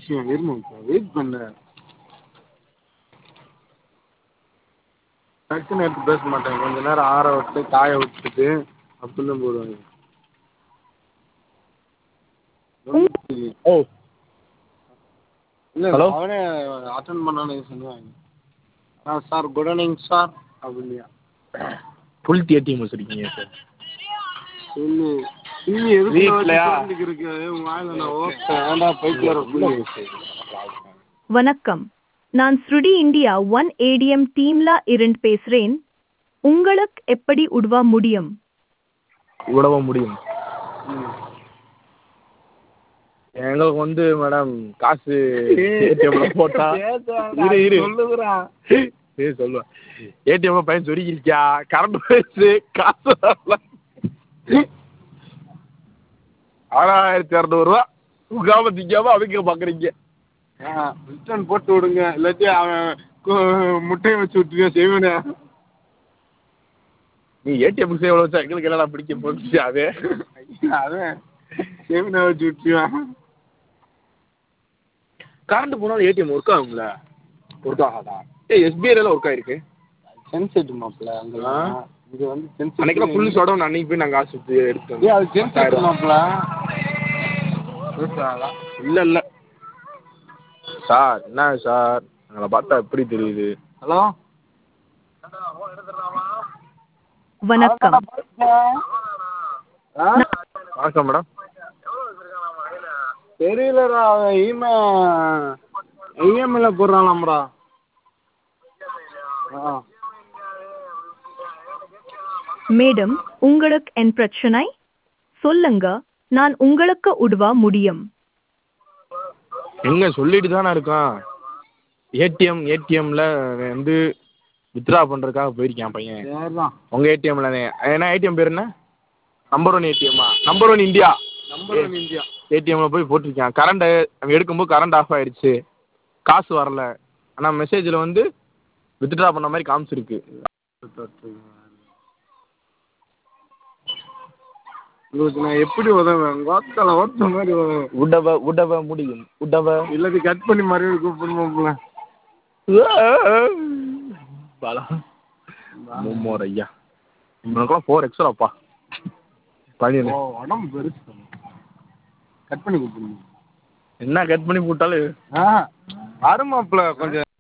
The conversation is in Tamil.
விஷயம் இரு மாப்ள வெயிட் பண்ணு டக்குன்னு எடுத்து பேச மாட்டாங்க கொஞ்ச நேரம் ஆற விட்டு காய விட்டுட்டு அப்புறம் தான் போடுவாங்க ஓ இல்லை Hello? அவனே அட்டன் பண்ணானே சொல்லுவாங்க ஆ சார் குட் ஈவினிங் சார் அப்படியா ஃபுல் ஏடிஎம் வச்சுருக்கீங்க சார் சொல்லு சொல்லி எதுக்கு வீட்லயா? இருக்கு உன் வாயில நான் ஓப்பேன் ஏன்டா போயிட்டு வர சொல்லு வணக்கம் நான் ஸ்ருடி இந்தியா ஒன் ஏடிஎம் டீம்ல இருந்து பேசுறேன் உங்களுக்கு எப்படி உதவ முடியும் உடவ முடியும் எங்களுக்கு வந்து மேடம் காசு ஏடிஎம்ல போட்டா இரு இரு சொல்லுதுடா ஏய் சொல்லுவேன் ஏடிஎம் பையன் சொருகிருக்கியா கரண்ட் போயிடுச்சு காசு வரல ஆறாயிரத்தி இரநூறுவா உட்காம திங்காம அவங்க பாக்குறீங்க ரிட்டர்ன் போட்டு விடுங்க இல்லாட்டி அவன் கு- முட்டையை வச்சு விட்டுருவேன் செய்வனே நீ ஏடிஎம் சேவ் வச்சா எங்களுக்கு என்னடா பிடிக்க போச்சு அது அவன் செய்வனை வச்சு விட்டுருவேன் கரண்ட் போனாலும் ஏடிஎம் ஒர்க் ஆகுங்கள ஒர்க் ஆகாதா ஏய் எஸ்பிஐல ஒர்க் ஆயிருக்கு சென்செட் மாப்பிள்ள அங்கெல்லாம் இது வந்து சென்செட் அன்னைக்கு ஃபுல் ஷோடவுன் அன்னைக்கு போய் நாங்கள் காசு கொடுத்து எடுத்து ஏய் அது சென்செட் வந்தோம் மாப்பிள்ள இல்லை இல்லை சார் என்ன சார் எங்களை பார்த்தா எப்படி தெரியுது ஹலோ வணக்கம் வணக்கம் மேடம் தெரியலடா அவன் இஎம்ஐ இஎம்ஐல போடுறானாம்டா ஆ மேடம் உங்களுக்கு என் பிரச்சனை சொல்லுங்க நான் உங்களுக்கு உதவ முடியும் எங்க சொல்லிட்டு தானே இருக்கான் ஏடிஎம் ஏடிஎம்ல வந்து வித்ட்ரா பண்ணுறதுக்காக போயிருக்கான் பையன் சரிதான் உங்கள் ஏடிஎம்ல என்ன ஏடிஎம் பேர் என்ன நம்பர் ஒன் ஏடிஎம்மா number one India number one India ஏடிஎம்ல போய் போட்டிருக்கான் கரண்ட் அவன் எடுக்கும்போது கரண்ட் ஆஃப் ஆயிடுச்சு காசு வரல ஆனால் மெசேஜில் வந்து வித்ட்ரா பண்ண மாதிரி காமிச்சிருக்கு உங்களுக்கு நான் எப்படி உதவேன் வாத்தால ஓட்ட மாதிரி உதவேன் உடவ உடவ முடியும் உடவ இல்லாட்டி கட் பண்ணி மறுபடியும் கூப்பிடணும்ல பாலா மும்மோர் ஐயா இவனுக்குலாம் ஃபோர் எக்ஸ்ட்ராப்பா பையனு ஓ உடம்பு பெருசு கட் பண்ணி கூப்பிடணும் என்ன கட் பண்ணி போட்டாலும் ஆ அருமாப்பிள்ள கொஞ்சம்